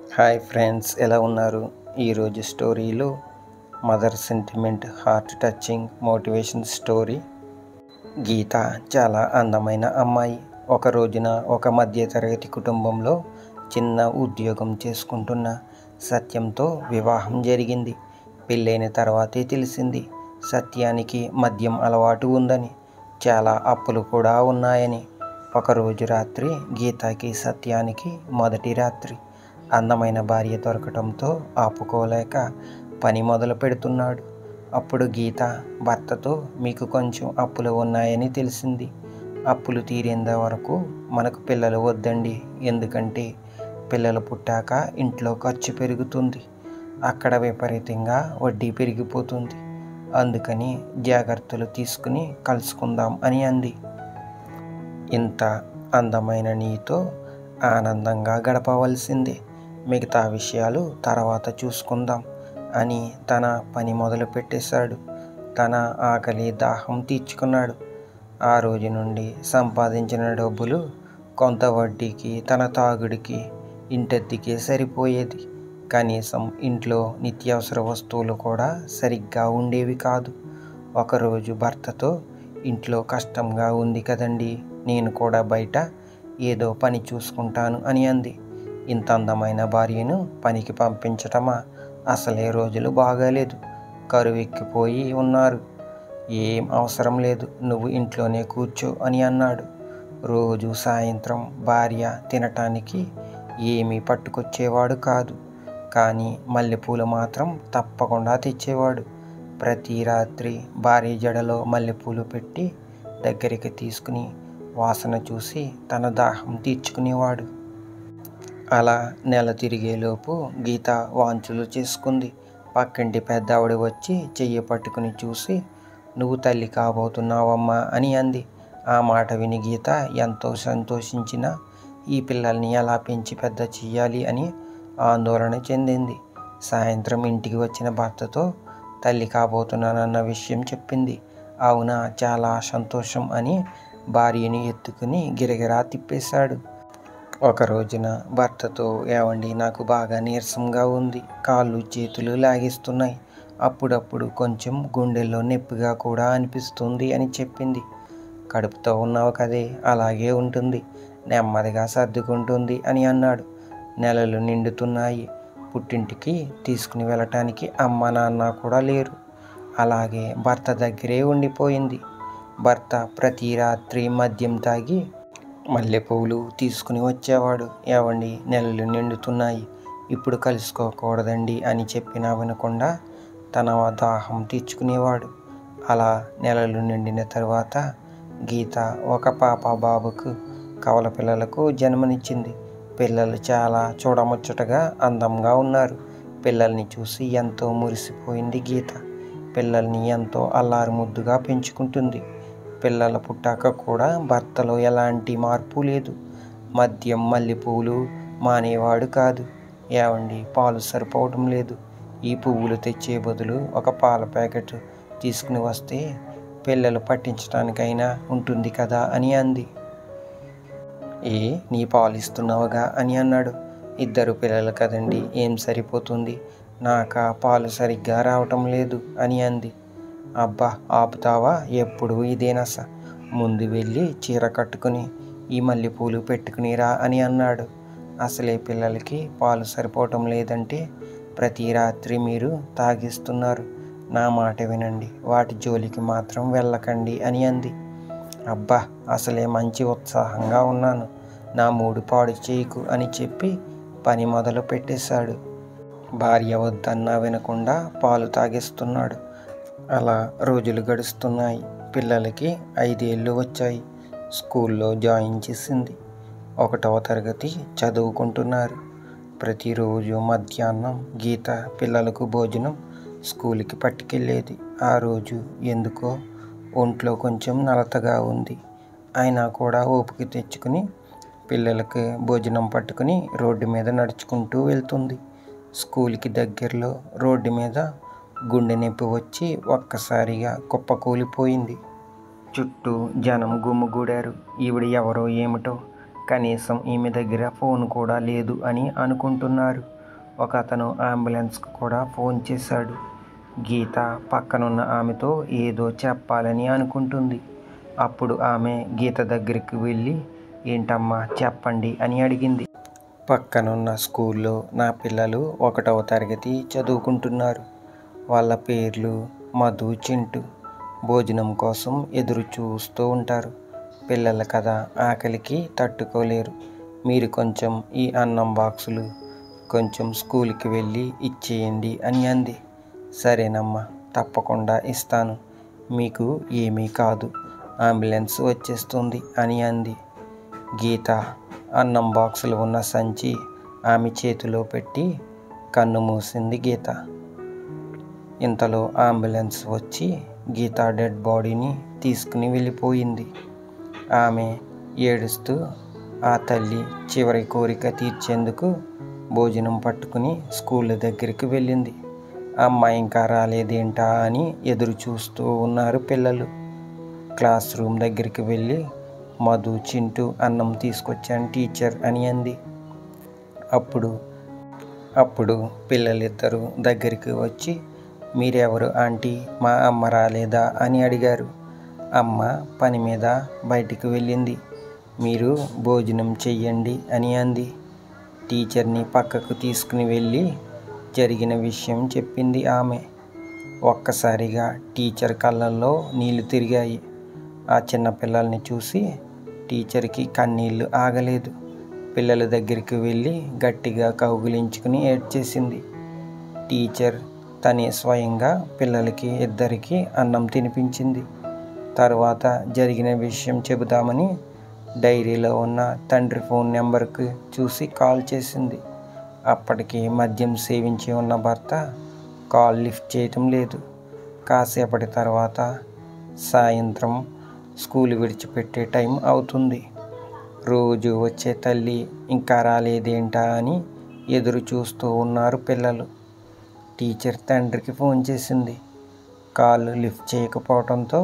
hi friends ఎలా ఉన్నారు ఈరోజు స్టోరీలో mother sentiment heart touching motivation story Geetha చాలా అందమైన అమ్మాయి ఒక రోజున ఒక మధ్యతరగతి కుటుంబంలో చిన్న ఉద్యోగం చేసుకుంటున్న సత్యంతో వివాహం జరిగింది పెళ్ళైన తర్వాతే తెలిసింది సత్యానికి మద్యం అలవాటు ఉందని చాలా అప్పులు కూడా ఉన్నాయని ఒకరోజు రాత్రి గీతకి సత్యానికి మొదటి రాత్రి అందమైన భార్య దొరకటంతో ఆపుకోలేక పని మొదలు పెడుతున్నాడు అప్పుడు గీత భర్తతో మీకు కొంచెం అప్పులు ఉన్నాయని తెలిసింది అప్పులు తీరేంత వరకు మనకు పిల్లలు వద్దండి ఎందుకంటే పిల్లలు పుట్టాక ఇంట్లో ఖర్చు పెరుగుతుంది అక్కడ విపరీతంగా వడ్డీ పెరిగిపోతుంది అందుకని జాగ్రత్తలు తీసుకుని కలుసుకుందాం అని అంది ఇంత అందమైన నీతో ఆనందంగా గడపవలసిందే మిగతా విషయాలు తర్వాత చూసుకుందాం అని తన పని మొదలు పెట్టేశాడు తన ఆకలి దాహం తీర్చుకున్నాడు ఆ రోజు నుండి సంపాదించిన డబ్బులు కొంత వడ్డీకి తన తాగుడికి ఇంటెత్తికి సరిపోయేది కనీసం ఇంట్లో నిత్యావసర వస్తువులు కూడా సరిగ్గా ఉండేవి కాదు ఒకరోజు భర్తతో ఇంట్లో కష్టంగా ఉంది కదండి నేను కూడా బయట ఏదో పని చూసుకుంటాను అని అంది ఇంత అందమైన భార్యను పనికి పంపించటమా అసలే రోజులు బాగాలేదు కరువెక్కిపోయి ఉన్నారు ఏం అవసరం లేదు నువ్వు ఇంట్లోనే కూర్చో అని అన్నాడు రోజు సాయంత్రం భార్య తినటానికి ఏమీ పట్టుకొచ్చేవాడు కాదు కానీ మల్లెపూలు మాత్రం తప్పకుండా తెచ్చేవాడు ప్రతి రాత్రి భార్య జడలో మల్లెపూలు పెట్టి దగ్గరికి తీసుకుని వాసన చూసి తన దాహం తీర్చుకునేవాడు అలా నెల తిరిగేలోపు గీత వాంచులు చేసుకుంది పక్కింటి పెద్దావిడ వచ్చి చెయ్యి పట్టుకుని చూసి నువ్వు తల్లి కాబోతున్నావమ్మా అని అంది ఆ మాట విని గీత ఎంతో సంతోషించిన ఈ పిల్లల్ని ఎలా పెంచి పెద్ద చెయ్యాలి అని ఆందోళన చెందింది సాయంత్రం ఇంటికి వచ్చిన భర్తతో తల్లి కాబోతున్నానన్న విషయం చెప్పింది అవునా చాలా సంతోషం అని భార్యని ఎత్తుకుని గిరగిరా తిప్పేశాడు ఒక రోజున భర్తతో ఏవండి నాకు బాగా నీరసంగా ఉంది కాళ్ళు చేతులు లాగేస్తున్నాయి అప్పుడప్పుడు కొంచెం గుండెల్లో నొప్పిగా కూడా అనిపిస్తుంది అని చెప్పింది కడుపుతో ఉన్నావు కదే అలాగే ఉంటుంది నెమ్మదిగా సర్దుకుంటుంది అని అన్నాడు నెలలు నిండుతున్నాయి పుట్టింటికి తీసుకుని వెళ్ళటానికి అమ్మ నాన్న కూడా లేరు అలాగే భర్త దగ్గరే ఉండిపోయింది భర్త ప్రతి రాత్రి మద్యం తాగి మల్లెపూలు తీసుకుని వచ్చేవాడు ఏవండి నెలలు నిండుతున్నాయి ఇప్పుడు కలుసుకోకూడదండి అని చెప్పినా వినకుండా తన దాహం తీర్చుకునేవాడు అలా నెలలు నిండిన తర్వాత గీత ఒక పాప బాబుకు కవల పిల్లలకు జన్మనిచ్చింది పిల్లలు చాలా చూడముచ్చటగా అందంగా ఉన్నారు పిల్లల్ని చూసి ఎంతో మురిసిపోయింది గీత పిల్లల్ని ఎంతో అల్లారు ముద్దుగా పెంచుకుంటుంది పిల్లల పుట్టాక కూడా భర్తలో ఎలాంటి మార్పు లేదు మద్యం మల్లెపూలు మానేవాడు కాదు ఏవండి పాలు సరిపోవడం లేదు ఈ పువ్వులు తెచ్చే బదులు ఒక పాల ప్యాకెట్ తీసుకుని వస్తే పిల్లలు పట్టించడానికైనా ఉంటుంది కదా అని అంది ఏ నీ పాలు ఇస్తున్నావుగా అని అన్నాడు ఇద్దరు పిల్లలు కదండి ఏం సరిపోతుంది నాక పాలు సరిగ్గా రావటం లేదు అని అంది అబ్బా ఆపుతావా ఎప్పుడు ఇదేనస ముందు వెళ్ళి చీర కట్టుకుని ఈ మల్లెపూలు పెట్టుకునిరా అని అన్నాడు అసలే పిల్లలకి పాలు సరిపోవటం లేదంటే ప్రతి రాత్రి మీరు తాగిస్తున్నారు నా మాట వినండి వాటి జోలికి మాత్రం వెళ్ళకండి అని అంది అబ్బా అసలే మంచి ఉత్సాహంగా ఉన్నాను నా మూడు పాడు చేయకు అని చెప్పి పని మొదలు పెట్టేశాడు భార్య వద్దన్నా వినకుండా పాలు తాగిస్తున్నాడు అలా రోజులు గడుస్తున్నాయి పిల్లలకి ఐదేళ్ళు వచ్చాయి స్కూల్లో జాయిన్ చేసింది ఒకటవ తరగతి చదువుకుంటున్నారు ప్రతిరోజు మధ్యాహ్నం గీత పిల్లలకు భోజనం స్కూల్కి పట్టుకెళ్ళేది ఆ రోజు ఎందుకో ఒంట్లో కొంచెం నలతగా ఉంది అయినా కూడా ఓపిక తెచ్చుకుని పిల్లలకి భోజనం పట్టుకుని రోడ్డు మీద నడుచుకుంటూ వెళ్తుంది స్కూల్కి దగ్గరలో రోడ్డు మీద గుండె నొప్పి వచ్చి ఒక్కసారిగా కుప్పకూలిపోయింది చుట్టూ జనం గుమ్ముగూడారు ఈవిడ ఎవరో ఏమిటో కనీసం ఈమె దగ్గర ఫోన్ కూడా లేదు అని అనుకుంటున్నారు ఒక అతను అంబులెన్స్కు కూడా ఫోన్ చేశాడు గీత పక్కనున్న ఆమెతో ఏదో చెప్పాలని అనుకుంటుంది అప్పుడు ఆమె గీత దగ్గరికి వెళ్ళి ఏంటమ్మా చెప్పండి అని అడిగింది పక్కనున్న స్కూల్లో నా పిల్లలు ఒకటవ తరగతి చదువుకుంటున్నారు వాళ్ళ పేర్లు మధు చింటు భోజనం కోసం ఎదురు చూస్తూ ఉంటారు పిల్లల కదా ఆకలికి తట్టుకోలేరు మీరు కొంచెం ఈ అన్నం బాక్సులు కొంచెం స్కూల్కి వెళ్ళి ఇచ్చేయండి అని అంది సరేనమ్మా తప్పకుండా ఇస్తాను మీకు ఏమీ కాదు అంబులెన్స్ వచ్చేస్తుంది అని అంది గీత అన్నం బాక్సులు ఉన్న సంచి ఆమె చేతిలో పెట్టి కన్ను మూసింది గీత ఇంతలో అంబులెన్స్ వచ్చి గీత డెడ్ బాడీని తీసుకుని వెళ్ళిపోయింది ఆమె ఏడుస్తూ ఆ తల్లి చివరి కోరిక తీర్చేందుకు భోజనం పట్టుకుని స్కూల్ దగ్గరికి వెళ్ళింది అమ్మ ఇంకా రాలేదేంటా అని ఎదురు చూస్తూ ఉన్నారు పిల్లలు క్లాస్ రూమ్ దగ్గరికి వెళ్ళి మధు చింటూ అన్నం తీసుకొచ్చాను టీచర్ అని అంది అప్పుడు అప్పుడు పిల్లలిద్దరూ దగ్గరికి వచ్చి మీరెవరు ఆంటీ మా అమ్మ రాలేదా అని అడిగారు అమ్మ పని మీద బయటికి వెళ్ళింది మీరు భోజనం చెయ్యండి అని అంది టీచర్ని పక్కకు తీసుకుని వెళ్ళి జరిగిన విషయం చెప్పింది ఆమె ఒక్కసారిగా టీచర్ కళ్ళల్లో నీళ్లు తిరిగాయి ఆ చిన్న పిల్లల్ని చూసి టీచర్కి కన్నీళ్లు ఆగలేదు పిల్లల దగ్గరికి వెళ్ళి గట్టిగా కౌగిలించుకుని ఏడ్చేసింది టీచర్ తనే స్వయంగా పిల్లలకి ఇద్దరికి అన్నం తినిపించింది తర్వాత జరిగిన విషయం చెబుదామని డైరీలో ఉన్న తండ్రి ఫోన్ నెంబర్కి చూసి కాల్ చేసింది అప్పటికి మద్యం సేవించి ఉన్న భర్త కాల్ లిఫ్ట్ చేయటం లేదు కాసేపటి తర్వాత సాయంత్రం స్కూల్ విడిచిపెట్టే టైం అవుతుంది రోజు వచ్చే తల్లి ఇంకా రాలేదేంటా అని ఎదురు చూస్తూ ఉన్నారు పిల్లలు టీచర్ తండ్రికి ఫోన్ చేసింది కాల్ లిఫ్ట్ చేయకపోవడంతో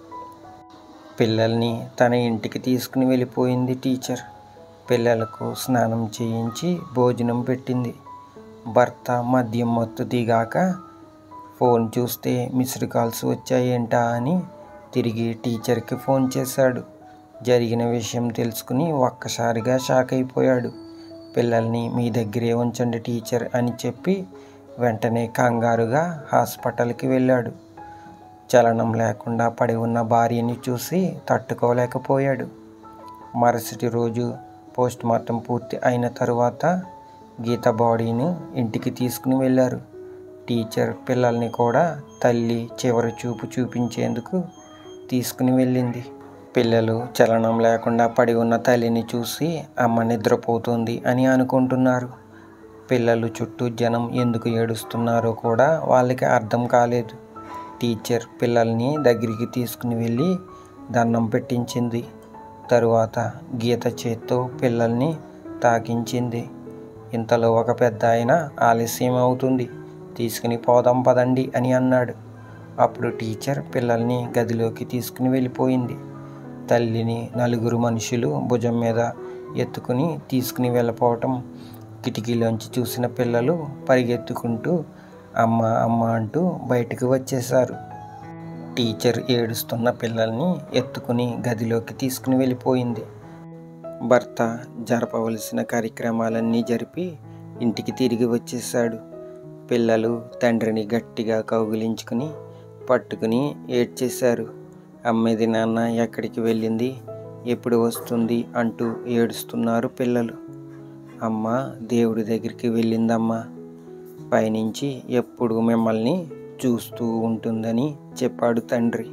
పిల్లల్ని తన ఇంటికి తీసుకుని వెళ్ళిపోయింది టీచర్ పిల్లలకు స్నానం చేయించి భోజనం పెట్టింది భర్త మద్యం మత్తు దిగాక ఫోన్ చూస్తే మిస్డ్ కాల్స్ వచ్చాయేంటా అని తిరిగి టీచర్కి ఫోన్ చేశాడు జరిగిన విషయం తెలుసుకుని ఒక్కసారిగా షాక్ అయిపోయాడు పిల్లల్ని మీ దగ్గరే ఉంచండి టీచర్ అని చెప్పి వెంటనే కంగారుగా హాస్పిటల్కి వెళ్ళాడు చలనం లేకుండా పడి ఉన్న భార్యని చూసి తట్టుకోలేకపోయాడు మరుసటి రోజు పోస్ట్ మార్టం పూర్తి అయిన తరువాత గీత బాడీని ఇంటికి తీసుకుని వెళ్ళారు టీచర్ పిల్లల్ని కూడా తల్లి చివరి చూపు చూపించేందుకు తీసుకుని వెళ్ళింది పిల్లలు చలనం లేకుండా పడి ఉన్న తల్లిని చూసి అమ్మ నిద్రపోతుంది అని అనుకుంటున్నారు పిల్లలు చుట్టూ జనం ఎందుకు ఏడుస్తున్నారో కూడా వాళ్ళకి అర్థం కాలేదు టీచర్ పిల్లల్ని దగ్గరికి తీసుకుని వెళ్ళి దండం పెట్టించింది తరువాత గీత చేత్తో పిల్లల్ని తాకించింది ఇంతలో ఒక పెద్ద ఆయన ఆలస్యం అవుతుంది తీసుకుని పోదాం పదండి అని అన్నాడు అప్పుడు టీచర్ పిల్లల్ని గదిలోకి తీసుకుని వెళ్ళిపోయింది తల్లిని నలుగురు మనుషులు భుజం మీద ఎత్తుకుని తీసుకుని వెళ్ళిపోవటం కిటికీలోంచి చూసిన పిల్లలు పరిగెత్తుకుంటూ అమ్మ అమ్మ అంటూ బయటకు వచ్చేశారు టీచర్ ఏడుస్తున్న పిల్లల్ని ఎత్తుకుని గదిలోకి తీసుకుని వెళ్ళిపోయింది భర్త జరపవలసిన కార్యక్రమాలన్నీ జరిపి ఇంటికి తిరిగి వచ్చేశాడు పిల్లలు తండ్రిని గట్టిగా కౌగిలించుకుని పట్టుకుని ఏడ్చేశారు అమ్మేది నాన్న ఎక్కడికి వెళ్ళింది ఎప్పుడు వస్తుంది అంటూ ఏడుస్తున్నారు పిల్లలు అమ్మ దేవుడి దగ్గరికి వెళ్ళిందమ్మా పైనుంచి ఎప్పుడు మిమ్మల్ని చూస్తూ ఉంటుందని చెప్పాడు తండ్రి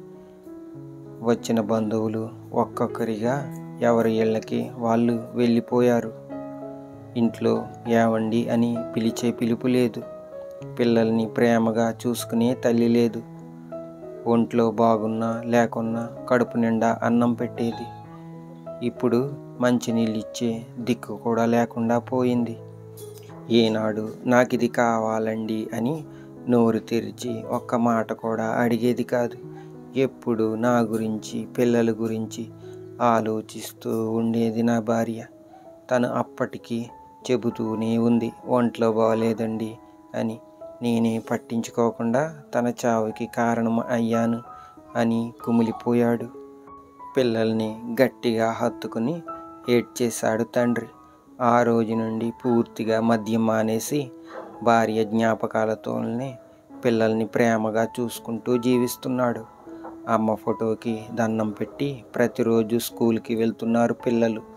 వచ్చిన బంధువులు ఒక్కొక్కరిగా ఎవరి ఇళ్ళకి వాళ్ళు వెళ్ళిపోయారు ఇంట్లో ఏవండి అని పిలిచే పిలుపు లేదు పిల్లల్ని ప్రేమగా చూసుకునే తల్లి లేదు ఒంట్లో బాగున్నా లేకున్నా కడుపు నిండా అన్నం పెట్టేది ఇప్పుడు మంచినీళ్ళు ఇచ్చే దిక్కు కూడా లేకుండా పోయింది ఏనాడు నాకు ఇది కావాలండి అని నోరు తెరిచి ఒక్క మాట కూడా అడిగేది కాదు ఎప్పుడు నా గురించి పిల్లల గురించి ఆలోచిస్తూ ఉండేది నా భార్య తను అప్పటికి చెబుతూనే ఉంది ఒంట్లో బాగలేదండి అని నేనే పట్టించుకోకుండా తన చావుకి కారణం అయ్యాను అని కుమిలిపోయాడు పిల్లల్ని గట్టిగా హత్తుకుని ఏడ్చేశాడు తండ్రి ఆ రోజు నుండి పూర్తిగా మద్యం మానేసి భార్య జ్ఞాపకాలతోనే పిల్లల్ని ప్రేమగా చూసుకుంటూ జీవిస్తున్నాడు అమ్మ ఫోటోకి దండం పెట్టి ప్రతిరోజు స్కూల్కి వెళ్తున్నారు పిల్లలు